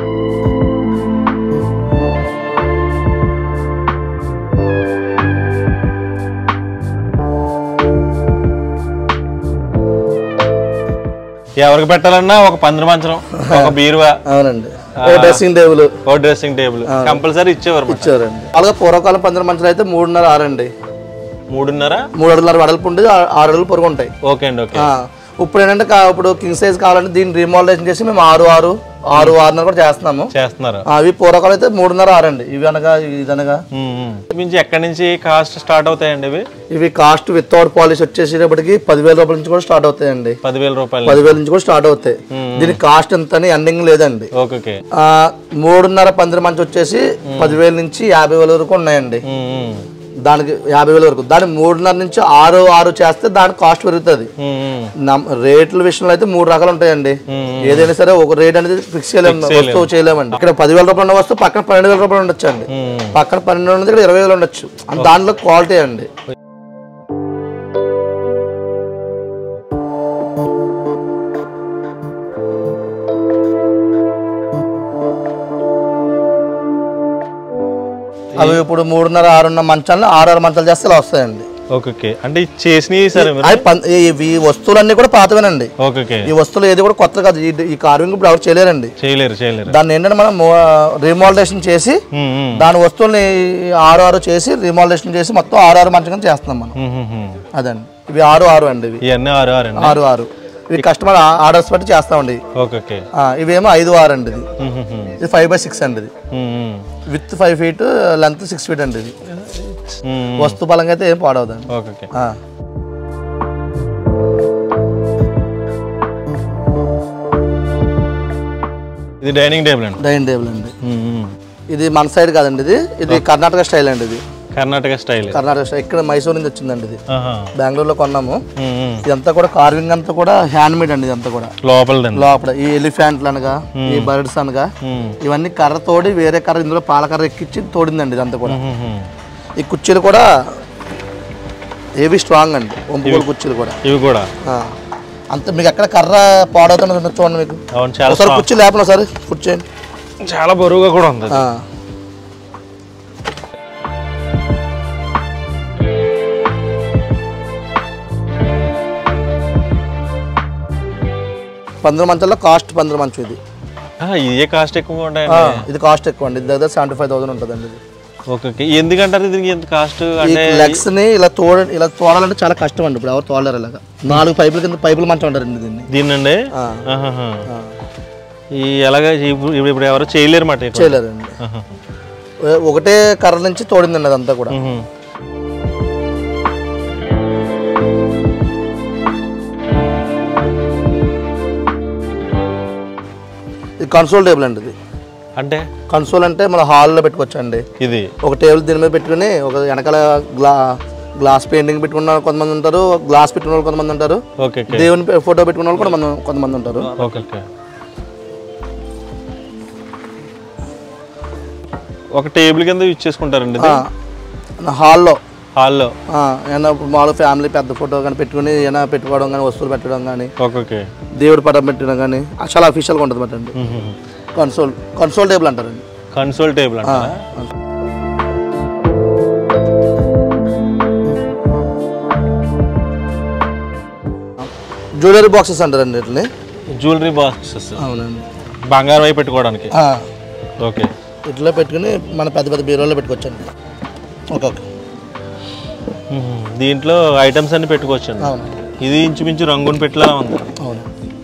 ఎవరికి పెట్టాలన్నా ఒక పందిరి మంచం ఒక బీరువా అవునండి డ్రెస్సింగ్ టేబుల్ ఓ డ్రెస్సింగ్ టేబుల్ కంపల్సరీ ఇచ్చేవారు అన్నమాట. ఇచ్చారండి అలాగే పూర్వకాలం పందిరి మంచాలు అయితే మూడున్నర ఆరండి మూడున్నర మూడు అడుగుల వెడల్పు ఉండేది ఆ- ఆరు అడుగులు పొరుగు ఉంటాయి ఓకే అండి ఓకే ఆ, ఇప్పుడు ఏంటంటే కా- ఇప్పుడు కింగ్ సైజ్ కావాలంటే దీన్ని రీమోడలేషన్ చేసి మేము ఆరు ఆరు ఆరు ఆరున్నర కూడా చేస్తున్నాము చేస్తున్నారు ఆ, అవి పూర్వకాలం అయితే మూడున్నర ఆరండి ఇవి అనగా ఇది అనగా ఉమ్, ఉమ్. నుంచి ఎక్కడి నుంచి కాస్ట్ స్టార్ట్ అవుతాయండి ఇవి ఇవి కాస్ట్ వితౌట్ పాలిష్ వచ్చేసేటప్పటికి పదివేల రూపాయల నుంచి కూడా స్టార్ట్ అవుతాయండి పదివేల రూపాయలు పదివేల నుంచి కూడా స్టార్ట్ అవుతాయి దీనికి కాస్ట్ ఎంత అని ఎండింగ్ లేదండి ఓకే ఓకే ఆ, మూడున్నర పందిరి మంచి వచ్చేసి పదివేల నుంచి యాభై వేల వరకు ఉన్నాయండి ఉమ్, ఉమ్. దానికి యాభై వేల వరకు దాని మూడున్నర నుంచి ఆరు ఆరు చేస్తే దాని కాస్ట్ పెరుగుతుంది ఉమ్, ఉమ్. నమ్- రేట్ల విషయంలో అయితే మూడు రకాలు ఉంటాయండి ఏదైనా సరే ఒక రేట్ అనేది ఫిక్స్ చేయలేము వస్తువు చేయలేమండి ఇక్కడ పదివేల రూపాయలు ఉన్న వస్తువు పక్కన పన్నెండు వేల రూపాయలు ఉండొచ్చు అండి ఉమ్. పక్కన పన్నెండు ఉన్నది ఇక్కడ ఇరవై వేలు ఉండొచ్చు అండ్ దాంట్లో క్వాలిటీ అండి అవి ఇప్పుడు మూడున్నర ఆరున్నర మంచాలను ఆరు ఆరు మంచాలు చేస్తే ఇలా వస్తాయండి ఓకే ఓకే అంటే ఇది చేసినవి సరే మీరు అవి పం- ఈ- ఇవి వస్తువులన్నీ కూడా పాతవేనండి ఓకే ఓకే ఈ వస్తువులు ఏది కూడా కొత్త కాదు ఈ- ఈ కార్వింగ్ ఇప్పుడు ఎవరు చేయలేరండి చేయలేరు చేయలేరు దాన్ని ఏంటంటే మనం రీమోడలేషన్ చేసి ఉమ్, ఉమ్. దాని వస్తువుల్ని ఆరు ఆరు చేసి రీమోడలేషన్ చేసి మొత్తం ఆరు ఆరు మంచం కింద చేస్తున్నాం మనం ఉమ్, ఉమ్, ఉమ్. అదండి ఇవి ఆరు ఆరు అండి ఇవి ఇవన్నీ ఆరు ఆరు అండి ఆరు ఆరు ఇవి కస్టమర్ ఆర్డర్స్ బట్టి చేస్తామండి ఓకే ఓకే ఆ, ఇవేమో ఐదు ఆరు అండి ఇది ఉమ్, ఉమ్, ఉమ్. ఇది ఫైవ్ బై సిక్స్ అండి ఇది um, um. With five feet length six feet అండి ఇది ఉమ్, ఉమ్. వస్తు పరంగా అయితే ఏం పాడవదండి ఓకే ఓకే ఆ. ఇది డైనింగ్ టేబుల్ అండి డైనింగ్ టేబుల్ అండి ఉమ్, ఉమ్. ఇది మన సైడ్ కాదండి ఇది ఇది కర్ణాటక స్టైల్ అండి ఇది కర్ణాటక స్టైల్ కర్ణాటక స్టైల్ ఇక్కడ మైసూర్ నుంచి వచ్చిందండి ఇది ఆహా. బెంగళూరులో కొన్నాము ఉమ్, ఉమ్. ఇదంతా కూడా కార్వింగ్ అంతా కూడా హ్యాండ్ మేడ్ అండి ఇదంతా కూడా లోపలదండి లోపల ఈ ఎలిఫెంట్లు అనగా ఈ బర్డ్స్ అనగా ఉమ్, ఇవన్నీ కర్ర తోడి వేరే కర్ర ఇందులో పాలకర్ర ఎక్కించి తోడిందండి ఇదంతా కూడా ఉమ్, ఉమ్. ఈ కుర్చీలు కూడా ఏవి స్ట్రాంగ్ అండి ఒంపుకోలు కుర్చీలు కూడా ఇవి కూడా ఆ. అంత మీకు ఎక్కడ కర్ర పాడవుతున్న చూడండి మీకు అవును చాలా ఒకసారి కుర్చీ లేపండి ఒకసారి కూర్చోండి చాలా బరువుగా కూడా ఉంది ఆ. పంద్ర మంచాల్లో కాస్ట్ పంద్ర మంచం ఇది ఆ, ఇదే కాస్ట్ ఎక్కువ ఆ, ఉంటాయండి ఇది కాస్ట్ ఎక్కువ అండి ఇది దగ్గర సెవెంటీ ఫైవ్ థౌసండ్ ఉంటుందండి ఇది ఓకే ఓకే ఎందుకంటారు దీనికి ఎంత కాస్ట్ ఈ అంటే లెగ్స్ ని ఇలా తోడ ఇలా తోడాలంటే చాలా కష్టం అండి ఇప్పుడు ఎవరు తోడలేరు ఇలాగా నాలుగు పైపుల కింద పైపులు మంచం అంటారండి దీన్ని దీన్నండి ఆ. ఆహాహా. ఆ, ఈ ఎలాగ ఇప్పుడు ఇప్పుడు ఎవరు చేయలేరు మాట చేయలేరండి ఏ- ఒకటే కర్ర నుంచి తోడిందండి అదంతా కూడా ఇది కన్సోల్ టేబుల్ అండి ఇది అంటే కన్సోల్ అంటే మన హాల్లో పెట్టుకోవచ్చు అండి ఇది ఒక టేబుల్ దీని మీద పెట్టుకుని ఒక వెనకాల గ్లా గ్లాస్ పెయింటింగ్ పెట్టుకున్న వాళ్ళు కొంతమంది ఉంటారు గ్లాస్ పెట్టుకున్న వాళ్ళు కొంతమంది ఉంటారు ఓకే ఓకే దేవుని పె- ఫోటో పెట్టుకున్న వాళ్ళు కూడా కొంతమంది కొంతమంది ఉంటారు ఓకే ఓకే ఒక టేబుల్ కింద యూజ్ చేసుకుంటారండి ఇది ఆ, హాల్లో హాల్లో ఆ, ఏమైనా ఇప్పుడు మామూలు ఫ్యామిలీ పెద్ద ఫోటో కానీ పెట్టుకుని ఏమైనా పెట్టుకోవడం కానీ వస్తువులు పెట్టడం కానీ ఓకే ఓకే దేవుడి పటం పెట్టడం కానీ అది చాలా అఫీషియల్గా ఉంటుంది మాట అండి కన్సోల్ కన్సోల్ టేబుల్ అంటారండి కన్సోల్ టేబుల్ ఆ, అంటారా జ్యువెలరీ బాక్సెస్ అంటారండి వీటిని జ్యువెలరీ బాక్సెస్ అవునండి బంగారం అయి పెట్టుకోవడానికి ఆ, ఓకే ఇట్లా పెట్టుకుని మన పెద్ద పెద్ద బీరోలో పెట్టుకోవచ్చండి ఓకే ఓకే మ్మ్. దీంట్లో ఐటమ్స్ అన్ని పెట్టుకోవచ్చండి అవునండి ఇది ఇంచుమించు రంగుని పెట్టేలా ఉంది అవును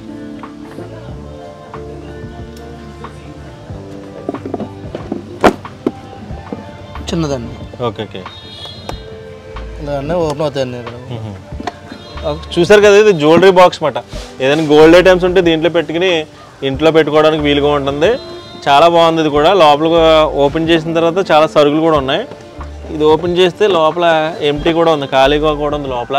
చిన్నదండి ఓకే ఓకే ఇలా అన్నీ ఓపెన్ అవుతాయండి ఇక్కడ మ్మ్. చూసారు కదా ఇది జ్యువెలరీ బాక్స్ మాట ఏదైనా గోల్డ్ ఐటమ్స్ ఉంటే దీంట్లో పెట్టుకుని ఇంట్లో పెట్టుకోవడానికి వీలుగా ఉంటుంది చాలా బాగుంది ఇది కూడా లోపల ఓపెన్ చేసిన తర్వాత చాలా సరుకులు కూడా ఉన్నాయి ఇది ఓపెన్ చేస్తే లోపల ఎంటీ కూడా ఉంది ఖాళీగా కూడా ఉంది లోపల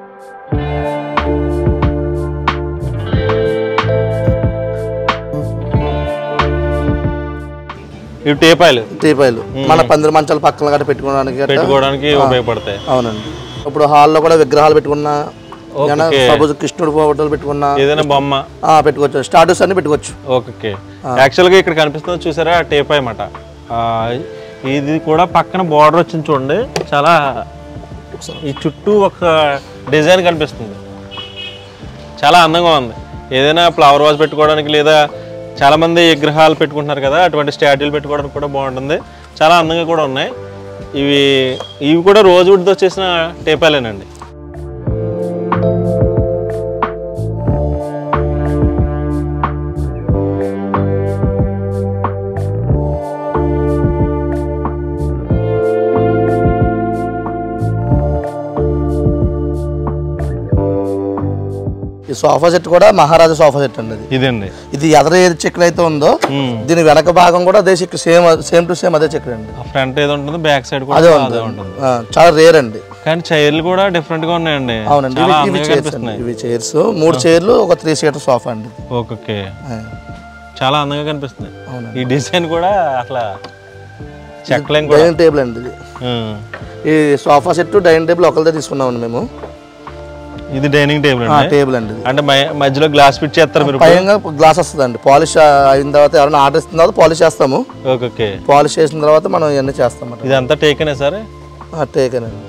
ఇవి టేపాయలు టీపాయలు మన పందిరి మంచాలు పక్కన గట్ట పెట్టుకోవడానికి గట్ట పెట్టుకోవడానికి ఉపయోగపడతాయి అవునండి ఇప్పుడు హాల్లో కూడా విగ్రహాలు పెట్టుకున్నా సపోజ్ కృష్ణుడు ఫోటోలు పెట్టుకున్నా ఏదైనా బొమ్మ ఆ, పెట్టుకోవచ్చు స్టాటస్ అన్ని పెట్టుకోవచ్చు ఓకే ఓకే యాక్చువల్గా ఇక్కడ కనిపిస్తుంది చూసారా టేప్ అన్నమాట ఆ, ఇది కూడా పక్కన బార్డర్ వచ్చింది చూడండి చాలా ఈ చుట్టూ ఒక డిజైన్ కనిపిస్తుంది చాలా అందంగా ఉంది ఏదైనా ఫ్లవర్ వాజ్ పెట్టుకోవడానికి లేదా చాలా మంది విగ్రహాలు పెట్టుకుంటున్నారు కదా అటువంటి స్టాట్యూలు పెట్టుకోవడానికి కూడా బాగుంటుంది చాలా అందంగా కూడా ఉన్నాయి ఇవి ఇవి కూడా రోజు వుడ్తో చేసిన టేపాలేనండి ఈ సోఫా సెట్ కూడా మహారాజా సోఫా సెట్ అండి ఇది ఇదండి ఇది ఎదర ఏది చెక్కలు అయితే ఉందో మ్మ్. దీని వెనక భాగం కూడా అదే చెక్క సేమ్ సేమ్ టు సేమ్ అదే చెక్కలు అండి ఫ్రంట్ ఏదో ఉంటుంది బ్యాక్ సైడ్ కూడా అదే అదే ఉంటుంది ఉంటుంది ఆ, చాలా రేర్ అండి కానీ చైర్లు కూడా డిఫరెంట్ గా ఉన్నాయండి అవునండి చాలా ఇవి- ఇవి అందంగా చైర్స్ అండి కనిపిస్తున్నాయి ఇవి చైర్స్ మూడు చైర్లు ఒక త్రీ సీటర్ సోఫా అండి ఇది. ఓకే ఓకే ఆ, చాలా అందంగా కనిపిస్తుంది అవునండి ఈ డిజైన్ కూడా అట్లా చెక్కలేం కూడా డైనింగ్ టేబుల్ అండి ఇది ఉం. ఈ సోఫా సెట్ డైనింగ్ టేబుల్ ఒకరిదే తీసుకున్నామండి మేము ఇది డైనింగ్ టేబుల్ ఆ, అండి టేబుల్ అండి ఇది అంటే మై- మధ్యలో గ్లాస్ ఫిట్ చేస్తారు మీరు పైన గ్లాస్ వస్తుందండి పాలిష్ అయిన తర్వాత ఎవరైనా ఆర్డర్ ఇస్తున్న తర్వాత పాలిష్ చేస్తాము ఓకే ఓకే పాలిష్ చేసిన తర్వాత మనం ఇవన్నీ చేస్తాం ఇదంతా టేకనే సార్ టేకేనండి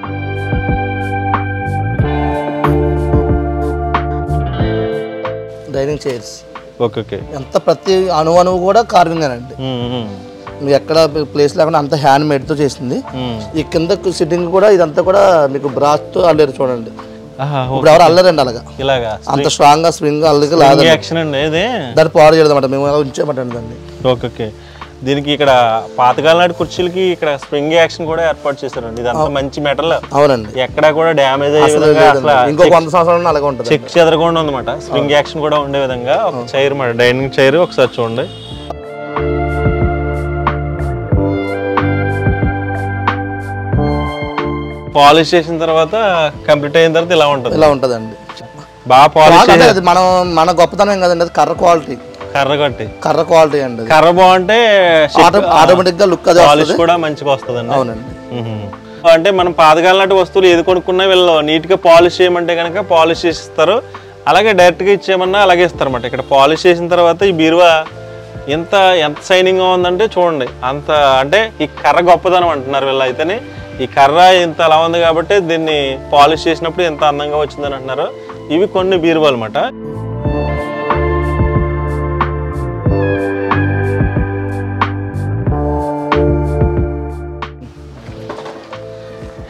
డైనింగ్ చైర్స్ ఓకే ఓకే ఎంత ప్రతి అణువు అణువు కూడా కార్వింగేనండి ఉం, ఉం. మీకు ఎక్కడ ప్లేస్ లేకుండా అంత హ్యాండ్ మేడ్తో చేసింది ఉం. ఈ కింద సిట్టింగ్ కూడా ఇదంతా కూడా మీకు బ్రాస్తో అల్లేరు చూడండి ఆహా, ఓ- ఇప్పుడు ఎవరు అల్లరండి అలాగా ఇలాగా అంత స్ట్రాంగ్ గా స్ప్రింగ్ అల్లకి లాగా యాక్షన్ అండి ఇది దాన్ని పాడు చేయడం అనమాట మేము అలా ఉంచామంటండి దాన్ని ఓకే ఓకే దీనికి ఇక్కడ పాతకాలం నాటి కుర్చీలకి ఇక్కడ స్ప్రింగ్ యాక్షన్ కూడా ఏర్పాటు చేశారండి ఇదంతా మంచి మెటల్ అవునండి ఎక్కడా కూడా డ్యామేజ్ అయ్యే అసలు విధంగా లేదండి. అసలు ఇంకో వంద సంవత్సరాలు అలాగే ఉంటుంది చెక్ చెదరకుండా ఉందన్నమాట స్ప్రింగ్ యాక్షన్ కూడా ఉండే విధంగా ఒక చైర్ మాట డైనింగ్ చైర్ ఒకసారి చూడండి పాలిష్ చేసిన తర్వాత కంప్లీట్ అయిన తర్వాత ఇలా ఉంటుంది ఇలా ఉంటుందండి బాగా పాలిష్ అంటే అది మనం మన గొప్పతనం ఏం కదండి అది కర్ర క్వాలిటీ కర్ర కొట్టి కర్ర క్వాలిటీ అండి అది. కర్ర బాగుంటే ఆటో ఆటోమేటిక్ గా లుక్ అదే పాలిష్ వస్తుంది కూడా మంచిగా వస్తుందండి అవునండి మ్మ్. అంటే మనం పాతకాలం నాటి వస్తువులు ఏది కొనుక్కున్నా వీళ్ళు నీట్ గా పాలిష్ చేయమంటే కనుక పాలిష్ చేసి ఇస్తారు అలాగే డైరెక్ట్ గా ఇచ్చేయమన్నా అలాగే ఇస్తారన్నమాట ఇక్కడ పాలిష్ చేసిన తర్వాత ఈ బీరువా ఎంత ఎంత షైనింగ్ గా ఉందంటే చూడండి అంత అంటే ఈ కర్ర గొప్పదనం అంటున్నారు వీళ్ళు అయితేనే ఈ కర్ర ఇంత అలా ఉంది కాబట్టి దీన్ని పాలిష్ చేసినప్పుడు ఎంత అందంగా వచ్చిందని అంటున్నారు ఇవి కొన్ని బీరువాలు అనమాట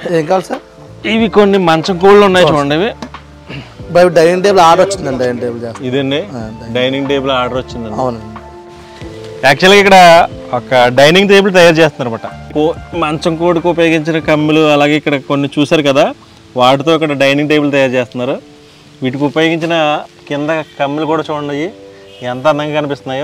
ఏం కావాలి సార్ ఇవి కొన్ని మంచం కోళ్ళు ఉన్నాయి చూడండి ఇవి బయట డైనింగ్ టేబుల్ ఆర్డర్ వచ్చిందండి డైనింగ్ టేబుల్ చేస్తాం ఇదండి డైనింగ్ టేబుల్ ఆర్డర్ వచ్చిందండి అవునండి యాక్చువల్గా ఇక్కడ ఒక డైనింగ్ టేబుల్ తయారు చేస్తున్నారు అనమాట మంచం కోడికి ఉపయోగించిన కమ్ములు అలాగే ఇక్కడ కొన్ని చూసారు కదా వాటితో ఇక్కడ డైనింగ్ టేబుల్ తయారు చేస్తున్నారు వీటికి ఉపయోగించిన కింద కమ్ములు కూడా చూడండి ఇవి ఎంత అందంగా కనిపిస్తున్నాయో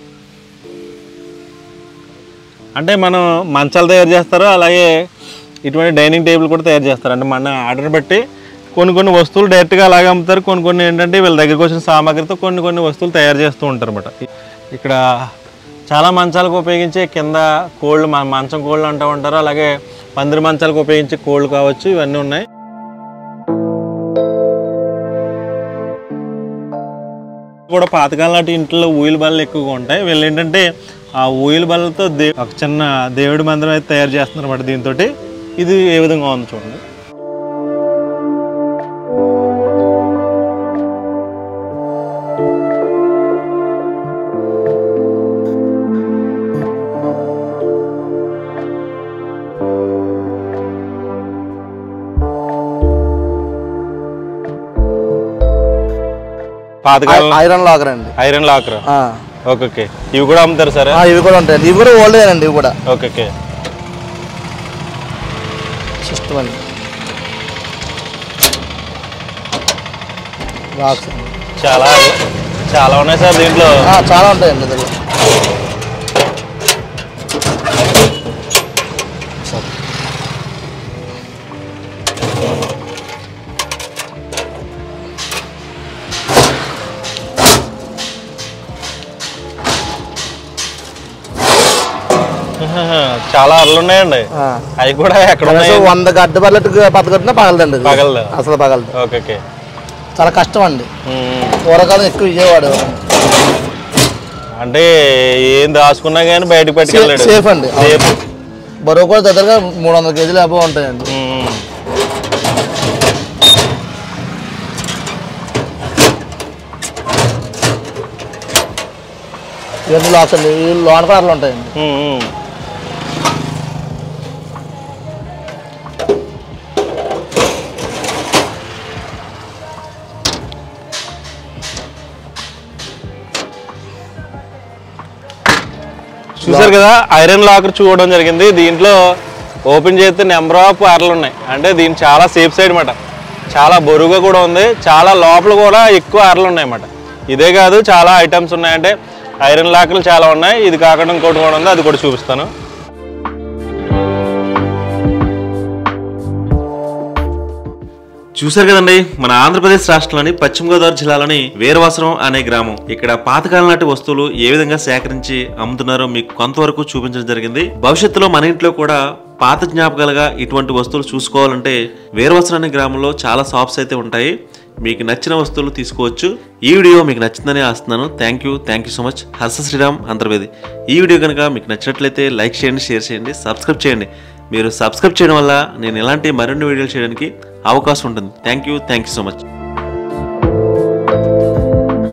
అంటే మనం మంచాలు తయారు చేస్తారు అలాగే ఇటువంటి డైనింగ్ టేబుల్ కూడా తయారు చేస్తారు అంటే మన ఆర్డర్ బట్టి కొన్ని కొన్ని వస్తువులు డైరెక్ట్గా అలాగే అమ్ముతారు కొన్ని కొన్ని ఏంటంటే వీళ్ళ దగ్గరికి వచ్చిన సామాగ్రితో కొన్ని కొన్ని వస్తువులు తయారు చేస్తూ ఉంటారు అనమాట ఇక్కడ చాలా మంచాలకు ఉపయోగించే కింద కోళ్ళు మన మంచం కోళ్ళు అంటూ ఉంటారు అలాగే పందిరి మంచాలకు ఉపయోగించే కోళ్ళు కావచ్చు ఇవన్నీ ఉన్నాయి కూడా పాతకాలం నాటి ఇంట్లో ఊయల బల్లలు ఎక్కువగా ఉంటాయి వీళ్ళు ఏంటంటే ఆ ఊయల బల్లతో దే ఒక చిన్న దేవుడి మందిరం అయితే తయారు చేస్తున్నారు అన్నమాట దీంతో ఇది ఏ విధంగా ఉంది చూడండి పాతకాలం ఐరన్ లాకర్ అండి ఐరన్ లాకర్ ఆ. ఓకే ఓకే ఇవి కూడా అమ్ముతారు సరే ఆ, ఇవి కూడా ఉంటాయండి ఇవి కూడా ఓల్డ్ అండి ఇవి కూడా ఓకే ఓకే సిస్టమ్ అండి బాక్స్ అండి. చాలా చాలా ఉన్నాయి సార్ దీంట్లో ఆ, చాలా ఉంటాయండి ఇందులో చాలా అర్లు ఉన్నాయండి ఆ. అవి కూడా ఎక్కడ ఉన్నాయి కనీసం వంద గడ్డ పర్లెట్ పది కట్టినా పగలదండి ఇది. పగలదు. అసలు పగలదు ఓకే ఓకే చాలా కష్టం అండి మ్మ్. పూర్వకాలం ఎక్కువ ఇయ్యేవాడు అంటే ఏం దాచుకున్నా కానీ బయటకు పట్టుకెళ్ళాడు సేఫ్ అండి సేఫ్ బరువు కూడా దగ్గరగా మూడు వందల కేజీలు అబో ఉంటాయండి మ్మ్. ఇవన్నీ లాక్స్ అండి ఇవి లోన కార్లు ఉంటాయండి మ్మ్, మ్మ్. చూసారు కదా ఐరన్ లాకర్ చూడడం జరిగింది దీంట్లో ఓపెన్ చేస్తే నెంబర్ ఆఫ్ అర్లు ఉన్నాయి అంటే దీని చాలా సేఫ్ సైడ్ అన్నమాట చాలా బరువుగా కూడా ఉంది చాలా లోపల కూడా ఎక్కువ అర్లు ఉన్నాయి అన్నమాట ఇదే కాదు చాలా ఐటమ్స్ ఉన్నాయి అంటే ఐరన్ లాకర్లు చాలా ఉన్నాయి ఇది కాకుండా ఇంకోటి కూడా ఉంది అది కూడా చూపిస్తాను చూశారు కదండి మన ఆంధ్రప్రదేశ్ రాష్ట్రంలోని పశ్చిమ గోదావరి జిల్లాలోని వీరవాసరం అనే గ్రామం ఇక్కడ పాతకాలం నాటి వస్తువులు ఏ విధంగా సేకరించి అమ్ముతున్నారో మీకు కొంతవరకు చూపించడం జరిగింది భవిష్యత్తులో మన ఇంట్లో కూడా పాత జ్ఞాపకాలుగా ఇటువంటి వస్తువులు చూసుకోవాలంటే వీరవసరం అనే గ్రామంలో చాలా షాప్స్ అయితే ఉంటాయి మీకు నచ్చిన వస్తువులు తీసుకోవచ్చు ఈ వీడియో మీకు నచ్చిందని ఆస్తున్నాను thank you thank you so much Harsha Sriram Antarvedi ఈ వీడియో కనుక మీకు నచ్చినట్లయితే లైక్ చేయండి షేర్ చేయండి సబ్స్క్రైబ్ చేయండి మీరు సబ్స్క్రైబ్ చేయడం వల్ల నేను ఇలాంటి మరిన్ని వీడియోలు చేయడానికి అవకాశం ఉంటుంది thank you thank you so much